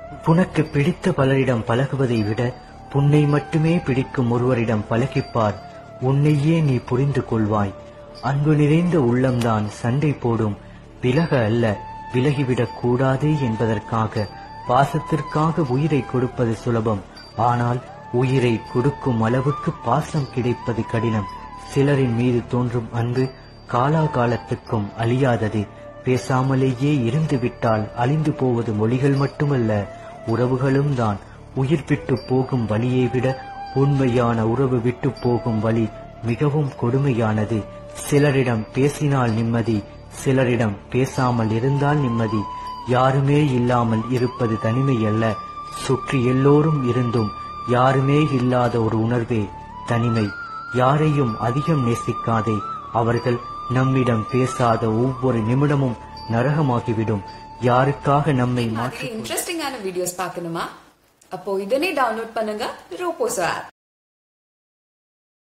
உனக்கு பிடித்த பலரிடம் பழகுவதை விட புன்னை மட்டுமே பிடிக்கும் ஒருவரிடம் பழகிப்பார் உன்னையே நீ புரிந்து கொள்வாய் அன்பு நிறைந்த உள்ளம்தான் சண்டை போடும் விலக அல்ல விலகிவிடக் கூடாது என்பதற்காக பாசத்திற்காக உயிரை கொடுப்பது சுலபம் ஆனால் உயிரை கொடுக்கும் அளவுக்கு பாசம் கிடைப்பது கடினம் சிலரின் மீது தோன்றும் அன்பு காலாகாலத்துக்கும் அழியாதது பேசாமலேயே இருந்து விட்டால் அழிந்து போவது மொழிகள் மட்டுமல்ல உறவுகளும் தான் உயிர் விட்டு போகும் வழியை விட உண்மையான உறவு விட்டு போகும் வழி மிகவும் கொடுமையானது சிலரிடம் பேசினால் நிம்மதி சிலரிடம் பேசாமல் இருந்தால் நிம்மதி யாருமே இல்லாமல் இருப்பது தனிமை அல்ல சுற்றி எல்லோரும் இருந்தும் யாருமே இல்லாத ஒரு உணர்வே தனிமை யாரையும் அதிகம் நேசிக்காதே அவர்கள் நம்மிடம் பேசாத ஒவ்வொரு நிமிடமும் நரகமாகிவிடும் யாருக்காக நம்மை மாற்றி இன்ட்ரெஸ்டிங்கான வீடியோஸ் பார்க்கணுமா அப்போ இதனே டவுன்லோட் பண்ணுங்க ரோபோசோ ஆப்